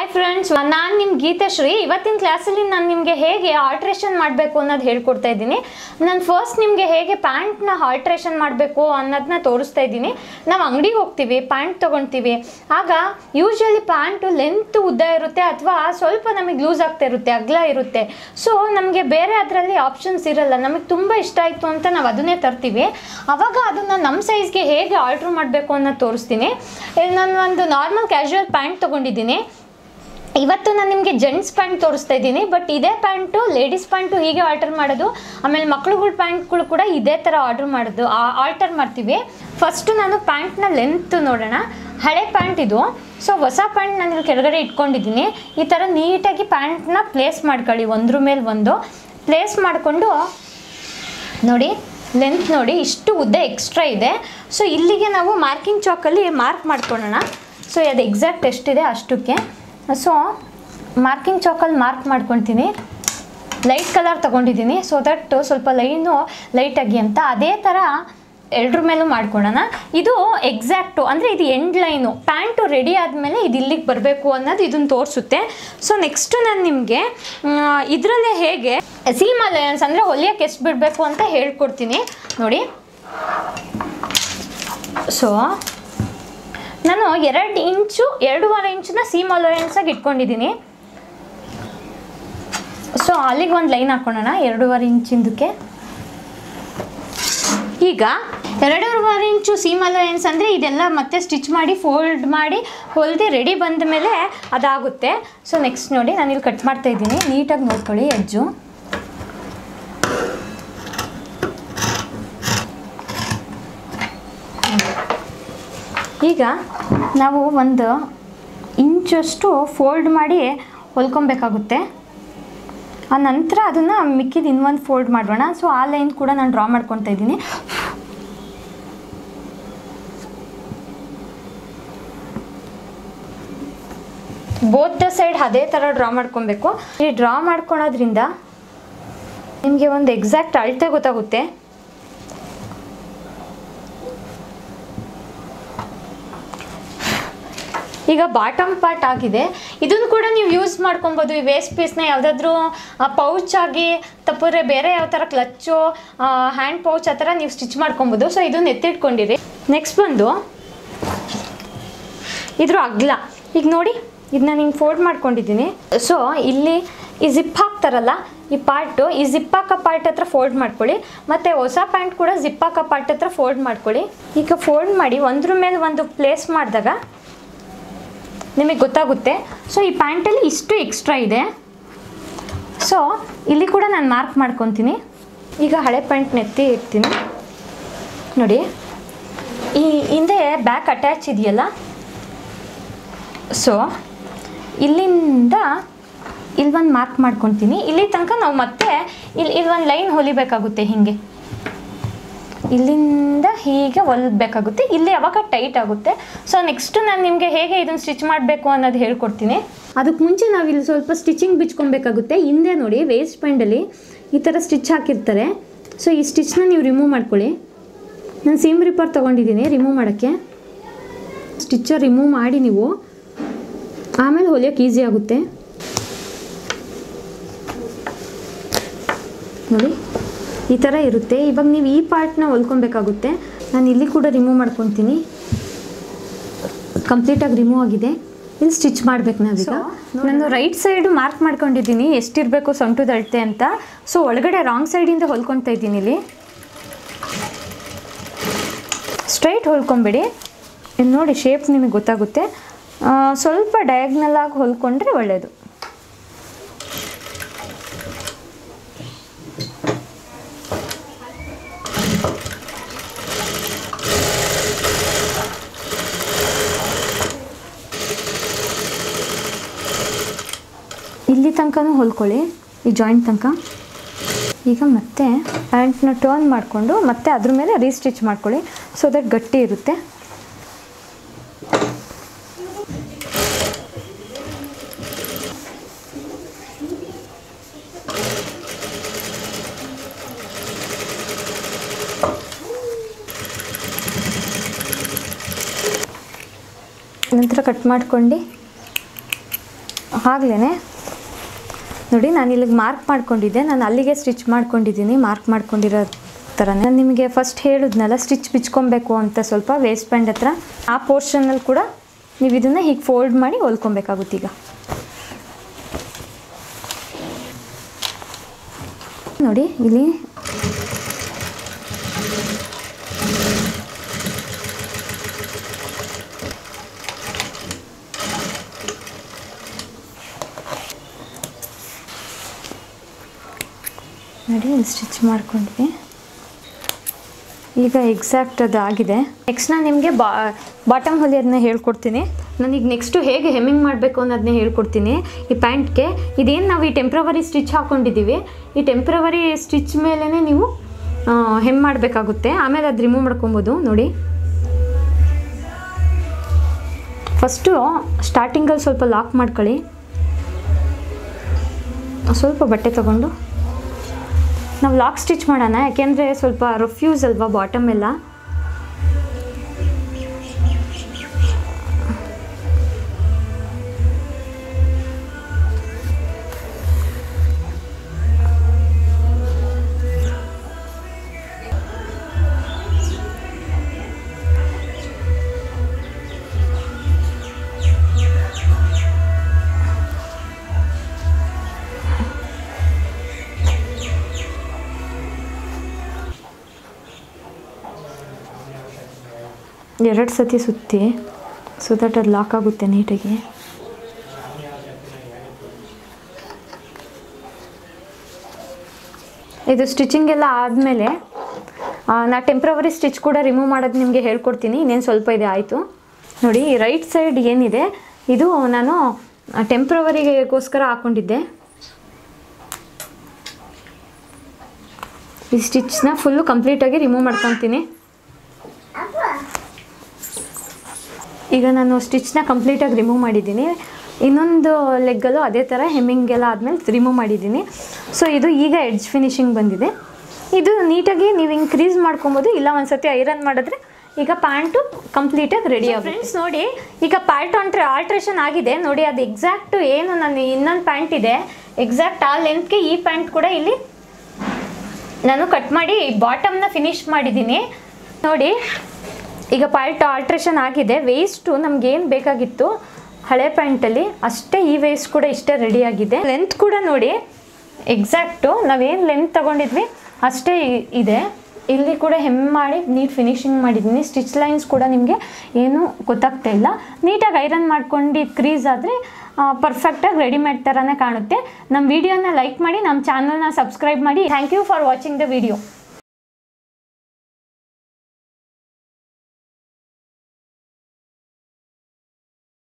friends ನಾನು ನಿಮ್ಮ ಗೀತಾಶ್ರೀ ಇವತ್ತಿನ ಕ್ಲಾಸಲ್ಲಿ ನಾನು ನಿಮಗೆ ಹೇಗೆ ಆಲ್ಟ್ರೇಷನ್ ಮಾಡಬೇಕು ಅನ್ನೋದು ಹೇಳ್ಕೊಡ್ತಾ ಇದ್ದೀನಿ ನಾನು ಫಸ್ಟ್ ನಿಮಗೆ ಹೇಗೆ ಪ್ಯಾಂಟ್ನ ಆಲ್ಟ್ರೇಷನ್ ಮಾಡಬೇಕು ಅನ್ನೋದನ್ನ ತೋರಿಸ್ತಾ ಇದ್ದೀನಿ ನಾವು ಅಂಗಡಿಗೆ ಹೋಗ್ತೀವಿ ಪ್ಯಾಂಟ್ ತೊಗೊಳ್ತೀವಿ ಆಗ ಯೂಶ್ವಲಿ ಪ್ಯಾಂಟು ಲೆಂತ್ ಉದ್ದ ಇರುತ್ತೆ ಅಥವಾ ಸ್ವಲ್ಪ ನಮಗೆ ಲೂಸ್ ಆಗ್ತಾ ಇರುತ್ತೆ ಅಗ್ಲ ಇರುತ್ತೆ ಸೊ ನಮಗೆ ಬೇರೆ ಅದರಲ್ಲಿ ಆಪ್ಷನ್ಸ್ ಇರಲ್ಲ ನಮಗೆ ತುಂಬ ಇಷ್ಟ ಆಯಿತು ಅಂತ ನಾವು ಅದನ್ನೇ ತರ್ತೀವಿ ಅವಾಗ ಅದನ್ನು ನಮ್ಮ ಸೈಜ್ಗೆ ಹೇಗೆ ಆಲ್ಟ್ರ್ ಮಾಡಬೇಕು ಅನ್ನೋದು ತೋರಿಸ್ತೀನಿ ಇಲ್ಲಿ ನಾನು ಒಂದು ನಾರ್ಮಲ್ ಕ್ಯಾಶುವಲ್ ಪ್ಯಾಂಟ್ ತೊಗೊಂಡಿದ್ದೀನಿ ಇವತ್ತು ನಾನು ನಿಮಗೆ ಜೆಂಟ್ಸ್ ಪ್ಯಾಂಟ್ ತೋರಿಸ್ತಾ ಇದ್ದೀನಿ ಬಟ್ ಇದೇ ಪ್ಯಾಂಟು ಲೇಡೀಸ್ ಪ್ಯಾಂಟು ಹೀಗೆ ಆರ್ಡರ್ ಮಾಡೋದು ಆಮೇಲೆ ಮಕ್ಳುಗಳ ಪ್ಯಾಂಟ್ಗಳು ಕೂಡ ಇದೇ ಥರ ಆರ್ಡರ್ ಮಾಡೋದು ಆಲ್ಟರ್ ಮಾಡ್ತೀವಿ ಫಸ್ಟು ನಾನು ಪ್ಯಾಂಟ್ನ ಲೆಂತ್ ನೋಡೋಣ ಹಳೆ ಪ್ಯಾಂಟ್ ಇದು ಸೊ ಹೊಸ ಪ್ಯಾಂಟ್ ನಾನು ಇಲ್ಲಿ ಕೆಳಗಡೆ ಇಟ್ಕೊಂಡಿದ್ದೀನಿ ಈ ಥರ ನೀಟಾಗಿ ಪ್ಯಾಂಟ್ನ ಪ್ಲೇಸ್ ಮಾಡ್ಕೊಳ್ಳಿ ಒಂದ್ರ ಮೇಲೆ ಒಂದು ಪ್ಲೇಸ್ ಮಾಡಿಕೊಂಡು ನೋಡಿ ಲೆಂತ್ ನೋಡಿ ಇಷ್ಟು ಉದ್ದ ಎಕ್ಸ್ಟ್ರಾ ಇದೆ ಸೊ ಇಲ್ಲಿಗೆ ನಾವು ಮಾರ್ಕಿಂಗ್ ಚಾಕಲ್ಲಿ ಮಾರ್ಕ್ ಮಾಡ್ಕೊಳ್ಳೋಣ ಸೊ ಅದು ಎಕ್ಸಾಕ್ಟ್ ಎಷ್ಟಿದೆ ಅಷ್ಟಕ್ಕೆ ಸೊ ಮಾರ್ಕಿಂಗ್ ಚಾಕಲ್ಲಿ ಮಾರ್ಕ್ ಮಾಡ್ಕೊತೀನಿ ಲೈಟ್ ಕಲರ್ ತೊಗೊಂಡಿದ್ದೀನಿ ಸೊ ದಟ್ ಸ್ವಲ್ಪ ಲೈನು ಲೈಟಾಗಿ ಅಂತ ಅದೇ ಥರ ಎರಡ್ರ ಮೇಲೂ ಮಾಡ್ಕೊಳ್ಳೋಣ ಇದು ಎಕ್ಸಾಕ್ಟು ಅಂದರೆ ಇದು ಎಂಡ್ ಲೈನು ಪ್ಯಾಂಟು ರೆಡಿ ಆದಮೇಲೆ ಇದು ಇಲ್ಲಿಗೆ ಬರಬೇಕು ಅನ್ನೋದು ಇದನ್ನು ತೋರಿಸುತ್ತೆ ಸೊ ನೆಕ್ಸ್ಟು ನಾನು ನಿಮಗೆ ಇದರಲ್ಲೇ ಹೇಗೆ ಸೀಮ್ ಅಲಯನ್ಸ್ ಅಂದರೆ ಹೊಲಿಯೋಕ್ಕೆ ಎಷ್ಟು ಬಿಡಬೇಕು ಅಂತ ಹೇಳ್ಕೊಡ್ತೀನಿ ನೋಡಿ ಸೊ ನಾನು ಎರಡು ಇಂಚು ಎರಡೂವರೆ ಇಂಚನ್ನ ಸೀಮ್ ಅಲೋಯನ್ಸಾಗಿ ಇಟ್ಕೊಂಡಿದ್ದೀನಿ ಸೊ ಅಲ್ಲಿಗೆ ಒಂದು ಲೈನ್ ಹಾಕೊಳ್ಳೋಣ ಎರಡೂವರೆ ಇಂಚಿಂದಕ್ಕೆ ಈಗ ಎರಡೂವರೆ ಇಂಚು ಸೀಮ್ ಅಲೋಯನ್ಸ್ ಅಂದರೆ ಇದೆಲ್ಲ ಮತ್ತೆ ಸ್ಟಿಚ್ ಮಾಡಿ ಫೋಲ್ಡ್ ಮಾಡಿ ಹೊಲ್ದು ರೆಡಿ ಬಂದ ಮೇಲೆ ಅದಾಗುತ್ತೆ ಸೊ ನೆಕ್ಸ್ಟ್ ನೋಡಿ ನಾನು ಇಲ್ಲಿ ಕಟ್ ಮಾಡ್ತಾ ಇದ್ದೀನಿ ನೀಟಾಗಿ ನೋಡ್ಕೊಳ್ಳಿ ಎಜ್ಜು ಈಗ ನಾವು ಒಂದು ಇಂಚಷ್ಟು ಫೋಲ್ಡ್ ಮಾಡಿ ಹೊಲ್ಕೊಬೇಕಾಗುತ್ತೆ ಆ ನಂತರ ಅದನ್ನು ಮಿಕ್ಕಿದ ಇನ್ನೊಂದು ಫೋಲ್ಡ್ ಮಾಡೋಣ ಸೊ ಆ ಲೈನ್ ಕೂಡ ನಾನು ಡ್ರಾ ಮಾಡ್ಕೊತಾ ಇದ್ದೀನಿ ಬೋತ್ ದ ಸೈಡ್ ಅದೇ ಥರ ಡ್ರಾ ಮಾಡ್ಕೊಬೇಕು ಈ ಡ್ರಾ ಮಾಡ್ಕೊಳೋದ್ರಿಂದ ನಿಮಗೆ ಒಂದು ಎಕ್ಸಾಕ್ಟ್ ಅಳತೆ ಗೊತ್ತಾಗುತ್ತೆ ಈಗ ಬಾಟಮ್ ಪಾರ್ಟ್ ಆಗಿದೆ ಇದನ್ನು ಕೂಡ ನೀವು ಯೂಸ್ ಮಾಡ್ಕೊಬೋದು ಈ ವೇಸ್ಟ್ ಪೀಸ್ನ ಯಾವುದಾದ್ರೂ ಪೌಚ್ ಆಗಿ ತಪ್ಪರೆ ಬೇರೆ ಯಾವ ಥರ ಕ್ಲಚ್ಚು ಹ್ಯಾಂಡ್ ಪೌಚ್ ಆ ಥರ ನೀವು ಸ್ಟಿಚ್ ಮಾಡ್ಕೊಬೋದು ಸೊ ಇದನ್ನು ಎತ್ತಿಟ್ಕೊಂಡಿರಿ ನೆಕ್ಸ್ಟ್ ಬಂದು ಇದ್ರ ಅಗ್ಲ ಈಗ ನೋಡಿ ಇದನ್ನ ಹಿಂಗೆ ಫೋಲ್ಡ್ ಮಾಡ್ಕೊಂಡಿದ್ದೀನಿ ಸೊ ಇಲ್ಲಿ ಈ ಜಿಪ್ ಹಾಕ್ತಾರಲ್ಲ ಈ ಪಾರ್ಟು ಈ ಜಿಪ್ ಹಾಕೋ ಪಾರ್ಟ್ ಹತ್ರ ಫೋಲ್ಡ್ ಮಾಡ್ಕೊಳ್ಳಿ ಮತ್ತು ಹೊಸ ಪ್ಯಾಂಟ್ ಕೂಡ ಜಿಪ್ ಹಾಕೋ ಪಾರ್ಟ್ ಹತ್ರ ಫೋಲ್ಡ್ ಮಾಡ್ಕೊಳ್ಳಿ ಈಗ ಫೋಲ್ಡ್ ಮಾಡಿ ಒಂದ್ರ ಮೇಲೆ ಒಂದು ಪ್ಲೇಸ್ ಮಾಡಿದಾಗ ನಿಮಗೆ ಗೊತ್ತಾಗುತ್ತೆ ಸೊ ಈ ಪ್ಯಾಂಟಲ್ಲಿ ಇಷ್ಟು ಎಕ್ಸ್ಟ್ರಾ ಇದೆ ಸೊ ಇಲ್ಲಿ ಕೂಡ ನಾನು ಮಾರ್ಕ್ ಮಾಡ್ಕೊತೀನಿ ಈಗ ಹಳೆ ಪ್ಯಾಂಟ್ ನೆತ್ತಿ ಇರ್ತೀನಿ ನೋಡಿ ಈ ಹಿಂದೆ ಬ್ಯಾಕ್ ಅಟ್ಯಾಚ್ ಇದೆಯಲ್ಲ ಸೊ ಇಲ್ಲಿಂದ ಇಲ್ಲಿ ಒಂದು ಮಾರ್ಕ್ ಮಾಡ್ಕೊತೀನಿ ಇಲ್ಲಿ ತನಕ ನಾವು ಮತ್ತೆ ಇಲ್ಲಿ ಇಲ್ಲಿ ಒಂದು ಲೈನ್ ಹೊಲಿಬೇಕಾಗುತ್ತೆ ಹೀಗೆ ಇಲ್ಲಿಂದ ಹೀಗೆ ಹೊಲಿಬೇಕಾಗುತ್ತೆ ಇಲ್ಲಿ ಯಾವಾಗ ಟೈಟ್ ಆಗುತ್ತೆ ಸೊ ನೆಕ್ಸ್ಟ್ ನಾನು ನಿಮಗೆ ಹೇಗೆ ಇದನ್ನು ಸ್ಟಿಚ್ ಮಾಡಬೇಕು ಅನ್ನೋದು ಹೇಳ್ಕೊಡ್ತೀನಿ ಅದಕ್ಕೆ ಮುಂಚೆ ನಾವು ಇಲ್ಲಿ ಸ್ವಲ್ಪ ಸ್ಟಿಚಿಂಗ್ ಬಿಚ್ಕೊಬೇಕಾಗುತ್ತೆ ಹಿಂದೆ ನೋಡಿ ವೇಸ್ಟ್ ಪ್ಯಾಂಡಲ್ಲಿ ಈ ಥರ ಸ್ಟಿಚ್ ಹಾಕಿರ್ತಾರೆ ಸೊ ಈ ಸ್ಟಿಚ್ನ ನೀವು ರಿಮೂವ್ ಮಾಡ್ಕೊಳ್ಳಿ ನಾನು ಸೀಮ್ ರಿಪರ್ ತೊಗೊಂಡಿದ್ದೀನಿ ರಿಮೂವ್ ಮಾಡೋಕ್ಕೆ ಸ್ಟಿಚ್ಚರ್ ರಿಮೂವ್ ಮಾಡಿ ನೀವು ಆಮೇಲೆ ಹೊಲಿಯೋಕೆ ಈಸಿ ಆಗುತ್ತೆ ನೋಡಿ ಈ ಥರ ಇರುತ್ತೆ ಇವಾಗ ನೀವು ಈ ಪಾರ್ಟ್ನ ಹೊಲ್ಕೊಬೇಕಾಗುತ್ತೆ ನಾನು ಇಲ್ಲಿ ಕೂಡ ರಿಮೂವ್ ಮಾಡ್ಕೊತೀನಿ ಕಂಪ್ಲೀಟಾಗಿ ರಿಮೂವ್ ಆಗಿದೆ ಇಲ್ಲಿ ಸ್ಟಿಚ್ ಮಾಡ್ಬೇಕು ನಾವೀಗ ನಾನು ರೈಟ್ ಸೈಡು ಮಾರ್ಕ್ ಮಾಡ್ಕೊಂಡಿದ್ದೀನಿ ಎಷ್ಟಿರಬೇಕು ಸೊಂಟದ ಅಳತೆ ಅಂತ ಸೊ ಒಳಗಡೆ ರಾಂಗ್ ಸೈಡಿಂದ ಹೊಲ್ಕೊತಾ ಇದ್ದೀನಿ ಇಲ್ಲಿ ಸ್ಟ್ರೈಟ್ ಹೊಲ್ಕೊಂಬಿಡಿ ಇಲ್ಲಿ ನೋಡಿ ಶೇಪ್ ನಿಮಗೆ ಗೊತ್ತಾಗುತ್ತೆ ಆ, ಸ್ವಲ್ಪ ಡಯಾಗ್ನಲ್ ಆಗಿ ಹೊಲ್ಕೊಂಡ್ರೆ ಒಳ್ಳೆಯದು ಇಲ್ಲಿ ತನಕನೂ ಹೊಲ್ಕೊಳ್ಳಿ ಈ ಜಾಯಿಂಟ್ ತನಕ ಈಗ ಮತ್ತೆ ಪ್ಯಾಂಟ್ನ ಟರ್ನ್ ಮಾಡಿಕೊಂಡು ಮತ್ತೆ ಅದ್ರ ಮೇಲೆ ರೀಸ್ಟಿಚ್ ಮಾಡ್ಕೊಳ್ಳಿ ಸೊ ದಟ್ ಗಟ್ಟಿ ಇರುತ್ತೆ ನಂತರ ಕಟ್ ಮಾಡ್ಕೊಂಡು ಆಗ್ಲೇ ನೋಡಿ ನಾನು ಇಲ್ಲಿಗೆ ಮಾರ್ಕ್ ಮಾಡ್ಕೊಂಡಿದ್ದೆ ನಾನು ಅಲ್ಲಿಗೆ ಸ್ಟಿಚ್ ಮಾಡ್ಕೊಂಡಿದ್ದೀನಿ ಮಾರ್ಕ್ ಮಾಡ್ಕೊಂಡಿರೋ ಥರನೇ ನಾನು ನಿಮಗೆ ಫಸ್ಟ್ ಹೇಳಿದ್ನಲ್ಲ ಸ್ಟಿಚ್ ಬಿಚ್ಕೊಬೇಕು ಅಂತ ಸ್ವಲ್ಪ ವೇಸ್ಟ್ ಬ್ಯಾಂಡ್ ಹತ್ರ ಆ ಪೋರ್ಷನಲ್ಲಿ ಕೂಡ ನೀವು ಇದನ್ನು ಹೀಗೆ ಫೋಲ್ಡ್ ಮಾಡಿ ಹೊಲ್ಕೊಬೇಕಾಗುತ್ತೆ ಈಗ ನೋಡಿ ಇಲ್ಲಿ ನೋಡಿ ಇಲ್ಲಿ ಸ್ಟಿಚ್ ಮಾಡ್ಕೊಂಡ್ವಿ ಈಗ ಎಕ್ಸಾಕ್ಟ್ ಅದು ಆಗಿದೆ ನೆಕ್ಸ್ಟ್ ನಾನು ನಿಮಗೆ ಬಾ ಬಾಟಮ್ ಹೊಲಿಯೋದನ್ನ ಹೇಳ್ಕೊಡ್ತೀನಿ ನಾನೀಗ ನೆಕ್ಸ್ಟು ಹೇಗೆ ಹೆಮ್ಮಿಂಗ್ ಮಾಡಬೇಕು ಅನ್ನೋದನ್ನ ಹೇಳ್ಕೊಡ್ತೀನಿ ಈ ಪ್ಯಾಂಟ್ಗೆ ಇದೇನು ನಾವು ಈ ಟೆಂಪ್ರವರಿ ಸ್ಟಿಚ್ ಹಾಕ್ಕೊಂಡಿದ್ದೀವಿ ಈ ಟೆಂಪ್ರವರಿ ಸ್ಟಿಚ್ ಮೇಲೇ ನೀವು ಆ, ಹೆಮ್ ಮಾಡಬೇಕಾಗುತ್ತೆ ಆಮೇಲೆ ಅದು ರಿಮೂವ್ ಮಾಡ್ಕೊಬೋದು ನೋಡಿ ಫಸ್ಟು ಸ್ಟಾರ್ಟಿಂಗಲ್ಲಿ ಸ್ವಲ್ಪ ಲಾಕ್ ಮಾಡ್ಕೊಳ್ಳಿ ಸ್ವಲ್ಪ ಬಟ್ಟೆ ತಗೊಂಡು ನಾವು ಲಾಕ್ ಸ್ಟಿಚ್ ಮಾಡೋಣ ಯಾಕೆಂದರೆ ಸ್ವಲ್ಪ ರಫ್ಯೂಸ್ ಅಲ್ವಾ ಬಾಟಮ್ ಎಲ್ಲ ಎರಡು ಸತಿ ಸುತ್ತಿ ಸೊ ದಟ್ ಅದು ಲಾಕ್ ಆಗುತ್ತೆ ನೀಟಾಗಿ ಇದು ಸ್ಟಿಚಿಂಗ್ ಎಲ್ಲ ಆದಮೇಲೆ ನಾ ಟೆಂಪ್ರವರಿ ಸ್ಟಿಚ್ ಕೂಡ ರಿಮೂವ್ ಮಾಡೋದು ನಿಮಗೆ ಹೇಳ್ಕೊಡ್ತೀನಿ ಇನ್ನೇನು ಸ್ವಲ್ಪ ಇದೆ ಆಯಿತು ನೋಡಿ ರೈಟ್ ಸೈಡ್ ಏನಿದೆ ಇದು ನಾನು ಟೆಂಪ್ರವರಿಗೋಸ್ಕರ ಹಾಕ್ಕೊಂಡಿದ್ದೆ ಈ ಸ್ಟಿಚ್ನ ಫುಲ್ಲು ಕಂಪ್ಲೀಟಾಗಿ ರಿಮೂವ್ ಮಾಡ್ಕೊತೀನಿ ಈಗ ನಾನು ಸ್ಟಿಚ್ನ ಕಂಪ್ಲೀಟಾಗಿ ರಿಮೂವ್ ಮಾಡಿದ್ದೀನಿ ಇನ್ನೊಂದು ಲೆಗ್ಗಲ್ಲೂ ಅದೇ ಥರ ಹೆಮ್ಮಿಂಗ್ ಎಲ್ಲ ಆದಮೇಲೆ ರಿಮೂವ್ ಮಾಡಿದ್ದೀನಿ ಸೊ ಇದು ಈಗ ಎಡ್ಜ್ ಫಿನಿಶಿಂಗ್ ಬಂದಿದೆ ಇದು ನೀಟಾಗಿ ನೀವು ಇನ್ಕ್ರೀಸ್ ಮಾಡ್ಕೊಬೋದು ಇಲ್ಲ ಒಂದ್ಸತಿ ಐರನ್ ಮಾಡಿದ್ರೆ ಈಗ ಪ್ಯಾಂಟು ಕಂಪ್ಲೀಟಾಗಿ ರೆಡಿ ಆಗುತ್ತೆ ಫ್ರೆಂಡ್ಸ್ ನೋಡಿ ಈಗ ಪ್ಯಾಂಟ್ ಆಲ್ಟ್ರೆ ಆಲ್ಟ್ರೇಷನ್ ಆಗಿದೆ ನೋಡಿ ಅದು ಎಕ್ಸಾಕ್ಟು ಏನು ನಾನು ಇನ್ನೊಂದು ಪ್ಯಾಂಟ್ ಇದೆ ಎಕ್ಸಾಕ್ಟ್ ಆ ಲೆಂತ್ಗೆ ಈ ಪ್ಯಾಂಟ್ ಕೂಡ ಇಲ್ಲಿ ನಾನು ಕಟ್ ಮಾಡಿ ಬಾಟಮ್ನ ಫಿನಿಶ್ ಮಾಡಿದ್ದೀನಿ ನೋಡಿ ಈಗ ಪ್ಯಾಂಟ್ ಆಲ್ಟ್ರೇಷನ್ ಆಗಿದೆ ವೇಸ್ಟು ನಮ್ಗೇನು ಬೇಕಾಗಿತ್ತು ಹಳೆ ಪ್ಯಾಂಟಲ್ಲಿ ಅಷ್ಟೇ ಈ ವೇಸ್ಟ್ ಕೂಡ ಇಷ್ಟೇ ರೆಡಿ ಆಗಿದೆ ಲೆಂತ್ ಕೂಡ ನೋಡಿ ಎಕ್ಸಾಕ್ಟು ನಾವೇನು ಲೆಂತ್ ತಗೊಂಡಿದ್ವಿ ಅಷ್ಟೇ ಇ- ಇದೆ ಇಲ್ಲಿ ಕೂಡ ಹೆಮ್ ಮಾಡಿ ನೀಟ್ ಫಿನಿಶಿಂಗ್ ಮಾಡಿದ್ದೀನಿ ಸ್ಟಿಚ್ ಲೈನ್ಸ್ ಕೂಡ ನಿಮಗೆ ಏನು ಗೊತ್ತಾಗ್ತಾ ಇಲ್ಲ ನೀಟಾಗಿ ಐರನ್ ಮಾಡ್ಕೊಂಡು ಕ್ರೀಸ್ ಆದರೆ ಪರ್ಫೆಕ್ಟಾಗಿ ರೆಡಿಮೇಡ್ ಥರನೇ ಕಾಣುತ್ತೆ ನಮ್ಮ ವಿಡಿಯೋನ ಲೈಕ್ ಮಾಡಿ ನಮ್ಮ ಚಾನಲ್ನ ಸಬ್ಸ್ಕ್ರೈಬ್ ಮಾಡಿ thank you for watching the video